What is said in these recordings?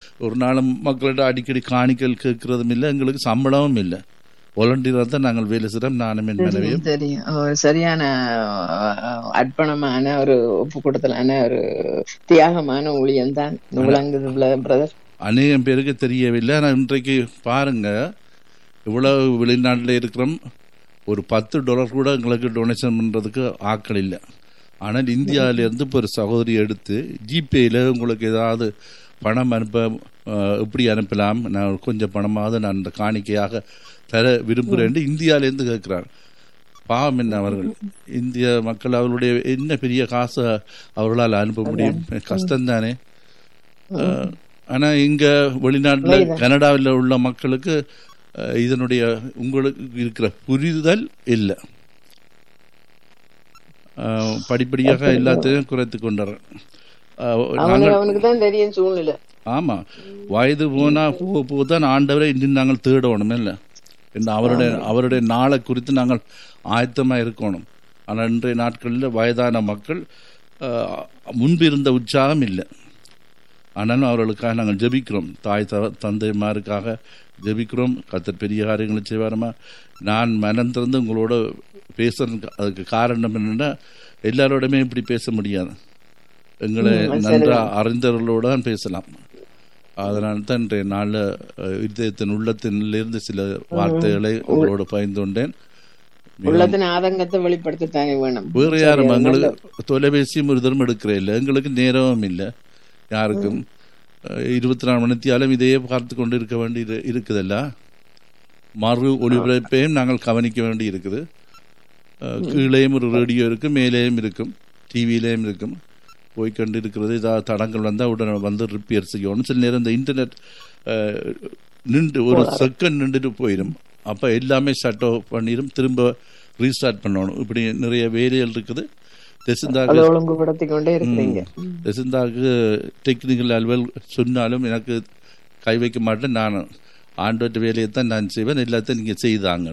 ஒரு நாளும் மக்கள்கிட்ட அடிக்கடி காணிக்கல் கேட்கறதும் இல்லை எங்களுக்கு சம்பளமும் இல்லை வாலண்டியராக தான் நாங்கள் வேலை செய்கிறோம் நானும் என் மனைவியும் தெரியும் ஒரு சரியான அஹ், அர்ப்பணமான ஒரு ஒப்பு கொடுத்தலான ஒரு தியாகமான ஊழியம் தான் விளங்குது பிரதர் அநேகம் பேருக்கு தெரியவில்லை ஆனால் இன்றைக்கு பாருங்க இவ்வளவு வெளிநாட்டில் இருக்கிறோம் ஒரு பத்து டாலர் கூட எங்களுக்கு டொனேஷன் பண்ணுறதுக்கு ஆட்கள் இல்லை ஆனால் இந்தியாவிலேருந்து இப்போ ஒரு சகோதரி எடுத்து ஜிபேயில் உங்களுக்கு ஏதாவது பணம் அனுப்ப அஹ், எப்படி அனுப்பலாம் நான் கொஞ்சம் பணமாவது நான் அந்த காணிக்கையாக தர விரும்புகிறேன் இந்தியாவிலேருந்து கேட்குறார் பாவம் என்ன அவர்கள் இந்திய மக்கள் அவர்களுடைய என்ன பெரிய காசை அவர்களால் அனுப்ப முடியும் கஷ்டம்தானே அஹ், ஆனா இங்க வெளிநாட்டுல கனடாவில் உள்ள மக்களுக்கு அஹ், இதனுடைய உங்களுக்கு இருக்கிற புரிதல் இல்லை அஹ், படிப்படியாக எல்லாத்தையும் குறைத்து கொண்டார் அவனுக்கு அவனுக்கு தான் தெரியும் சூழ்நிலை ஆமா வயது போனா போக போக தான் ஆண்டவரை இன்னும் நாங்கள் தேடணும் இல்லை என்ன அவருடைய அவருடைய நாளை குறித்து நாங்கள் ஆயத்தமா இருக்கணும் ஆனால் இன்றைய நாட்களில் வயதான மக்கள் அஹ், முன்பு இருந்த உற்சாகம் இல்லை ஆனாலும் அவர்களுக்காக நாங்கள் ஜெபிக்கிறோம் தாய் த தந்தைமாருக்காக ஜெபிக்கிறோம் கத்தர் பெரிய காரியங்களை செய்வாரமா நான் மனம் திறந்து உங்களோட பேசுறதுக்கு அதுக்கு காரணம் என்னன்னா எல்லாரோடமே இப்படி பேச முடியாது எங்களை நன்றா அறிந்தவர்களோட தான் பேசலாம் அதனால தான் இன்றைய நாளில் இதயத்தின் உள்ளத்தினிலிருந்து சில வார்த்தைகளை உங்களோட பகிர்ந்து கொண்டேன் உள்ளத்தின் ஆதங்கத்தை வெளிப்படுத்தத்தானே வேணும் வேற யாரும் எங்களுக்கு தொலைபேசியும் ஒரு தரம் எடுக்கிற இல்லை எங்களுக்கு நேரமும் இல்லை யாருக்கும் அஹ், இருபத்தி நாலு மணித்தியாலும் இதையே பார்த்து கொண்டு இருக்க வேண்டி இரு- இருக்குதல்ல மறு ஒளிபரப்பையும் நாங்கள் கவனிக்க வேண்டி இருக்குது அஹ், கீழேயும் ஒரு ரேடியோ இருக்கும் மேலேயும் இருக்கும் டிவியிலேயும் இருக்கும் போய் கொண்டு இருக்கிறது ஏதாவது தடங்கள் வந்தால் உடனே வந்து ரிப்பேர் செய்யணும் சில நேரம் இந்த இன்டர்நெட் அஹ், நின்று ஒரு செகண்ட் நின்றுட்டு போயிடும் அப்போ எல்லாமே ஷட் ஆஃப் பண்ணிடும் திரும்ப ரீஸ்டார்ட் பண்ணணும் இப்படி நிறைய வேலைகள் இருக்குது தெசிந்தாக அதை ஒழுங்குபடுத்தி கொண்டே இருக்கிறீங்க ரசிந்தாக்கு டெக்னிக்கல் அலுவல் சொன்னாலும் எனக்கு கை வைக்க மாட்டேன் நான் ஆண்டோட்ட வேலையை தான் நான் செய்வேன் எல்லாத்தையும் நீங்க செய்தாங்க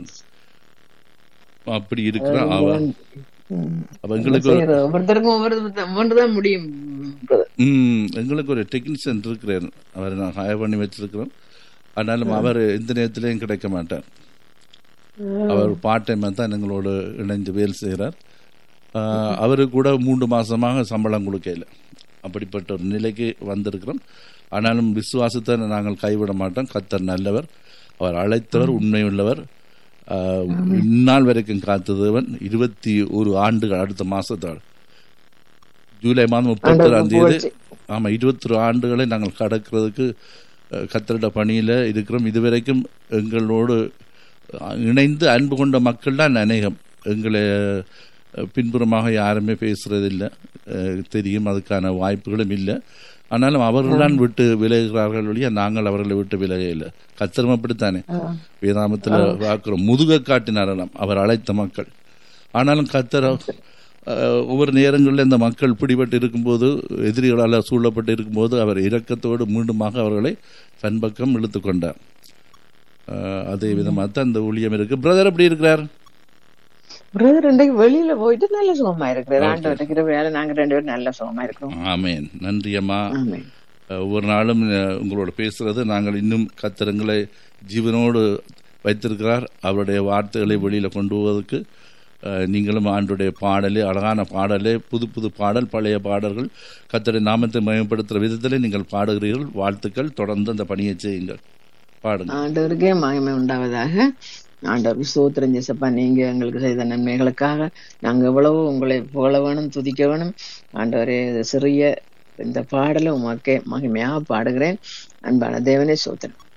அப்படி இருக்கிறான் அவன் ம். அப்ப எங்களுக்கு ஒரு செய்யறது ஒவ்வொருத்தருக்கும் ஒவ்வொரு ஒவ்வொன்றுதான் முடியும் brother. ம், எங்களுக்கு ஒரு டெக்னீஷியன் இருக்கிறார் அவரை நான் ஹயர் பண்ணி வச்சிருக்கிறோம் ஆனாலும் அவர் எந்த நேரத்திலையும் கிடைக்க மாட்டார் அவர் பார்ட் டைமாக தான் எங்களோடு இணைந்து வேலை செய்கிறார் அவருக்கு கூட மூன்று மாசமாக சம்பளம் கொடுக்கல அப்படிப்பட்ட ஒரு நிலைக்கு வந்திருக்கிறோம் ஆனாலும் விசுவாசத்தை நாங்கள் கைவிட மாட்டோம் கத்தர் நல்லவர் அவர் அழைத்தவர் உண்மையுள்ளவர் ஆஹ், இந்நாள் வரைக்கும் காத்ததவன் இருபத்தி ஒரு ஆண்டுகள் அடுத்த மாசத்தால் ஜூலை மாதம் முப்பத்தொராம் தேதி ஆமா இருபத்தி ஒரு ஆண்டுகளை நாங்கள் கடக்கிறதுக்கு அஹ், கத்தரிட பணியில இருக்கிறோம் இதுவரைக்கும் எங்களோடு அஹ், இணைந்து அன்பு கொண்ட மக்கள் தான் அநேகம் எங்களை அஹ், பின்புறமாக யாருமே பேசுறதில்லை அஹ், தெரியும் அதுக்கான வாய்ப்புகளும் இல்லை ஆனாலும் அவர்கள் தான் விட்டு விலகுகிறார்கள் வழியா நாங்கள் அவர்களை விட்டு விலகையில்லை கத்தரும் அப்படித்தானே வேதாமத்தில் பார்க்கிறோம் முதுக காட்டினாரலாம் அவர் அழைத்த மக்கள் ஆனாலும் கத்தர் அஹ், ஒவ்வொரு நேரங்களில் இந்த மக்கள் பிடிபட்டு இருக்கும்போது எதிரிகளால் சூழப்பட்டு இருக்கும்போது அவர் இரக்கத்தோடு மீண்டுமாக அவர்களை தன் பக்கம் இழுத்து கொண்டார் அஹ், அதே விதமாக தான் இந்த ஊழியம் இருக்கு பிரதர் எப்படி இருக்கிறார் பிரதர் இன்றைக்கு வெளியில போயிட்டு நல்ல சுகமா இருக்கிறார் ஆண்டவர் இருக்கிற வேலை நாங்க ரெண்டு பேரும் நல்ல சுகமா இருக்கிறோம் ஆமேன் நன்றி அம்மா ஆமென். அஹ், ஒவ்வொரு நாளும் அஹ், உங்களோட பேசுறது நாங்கள் இன்னும் கத்திரங்களை ஜீவனோடு வைத்திருக்கிறார் அவருடைய வார்த்தைகளை வெளியில கொண்டு போவதற்கு அஹ், நீங்களும் ஆண்டுடைய பாடலே அழகான பாடலே புது புது பாடல் பழைய பாடல்கள் கத்தருடைய நாமத்தை மயப்படுத்துகிற விதத்திலே நீங்கள் பாடுகிறீர்கள் வாழ்த்துக்கள் தொடர்ந்து அந்த பணியை செய்யுங்கள் பாடுங்க ஆண்டவருக்கே மகிமை உண்டாவதாக ஆண்டவர் சோத்திரம் ஜெசப்பா நீங்க எங்களுக்கு செய்த நன்மைகளுக்காக நாங்க எவ்வளவு உங்களை புகழ வேணும் துதிக்க வேணும் ஆண்டவரே இது சிறிய இந்த பாடலை உமக்கே மகிமையாக பாடுகிறேன் அன்பான தேவனே சோத்திரம்